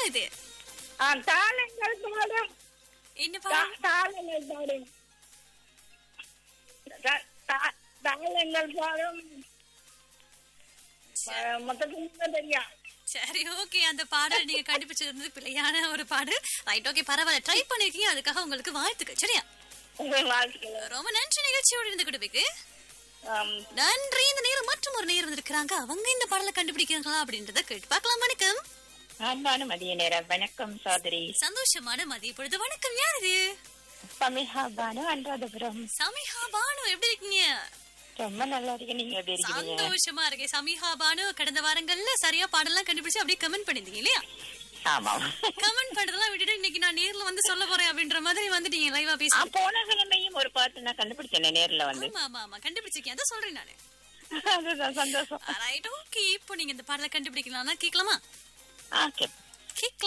இது ஆ, தாளங்கள் பாடும் என்ன தா- பாடல் தாளங்கள் பாடும் தா- தா- தாளங்கள் பாடும் ஆ, மொத்தத்துக்கு தெரியும் சரி ஓகே அந்த பாடல் நீங்க கண்டுபிடிச்சிருந்தது பிள்ளையான ஒரு பாடல் ரைட் ஓகே பரவாயில்ல ட்ரை பண்ணிருக்கீங்க அதுக்காக உங்களுக்கு வாழ்த்துக்கள் சரியா வாழ்த்துக்கள் ரொம்ப நன்றி நிகழ்ச்சியோடு இருந்து கொடுப்பீங்க ஆம், நன்றி இந்த நேரம் மற்றும் ஒரு நேரம் வந்திருக்கிறாங்க அவங்க இந்த பாடலை கண்டுபிடிக்கிறாங்களா அப்படின்றத கேட்டு பார்க்கலாம் வணக்கம் அன்பான மதிய நேரம் வணக்கம் சோதரி சந்தோஷமான மதிய பொழுது வணக்கம் யார் இது சமிஹா பானு அனுராதபுரம் சமிஹா பானு எப்படி இருக்கீங்க ரொம்ப நல்லா இருக்கு நீங்க எப்படி இருக்கீங்க சந்தோஷமா இருக்கேன் சமிஹா பானு கடந்த வாரங்கள்ல சரியா பாடலாம் கண்டுபிடிச்சு அப்படியே கமெண்ட் பண்ணிருந்தீங்க இல்லையா ஆமா கமெண்ட் பண்றதெல்லாம் விட்டுட்டு இன்னைக்கு நான் நேர்ல வந்து சொல்ல போறேன் அப்படின்ற மாதிரி வந்துட்டீங்க லைவா ஆ, பேசி போன கிழமையும் ஒரு பாட்டு நான் கண்டுபிடிச்சேன் நேர்ல வந்து ஆமா ஆமா ஆமா கண்டுபிடிச்சிருக்கேன் அதான் சொல்றேன் நானு அதுதான் சந்தோஷம் ரைட் ஓகே இப்போ நீங்க இந்த பாடலை கண்டுபிடிக்கலாம்னா கேட்கலாமா ஓகே கேட்கலாம்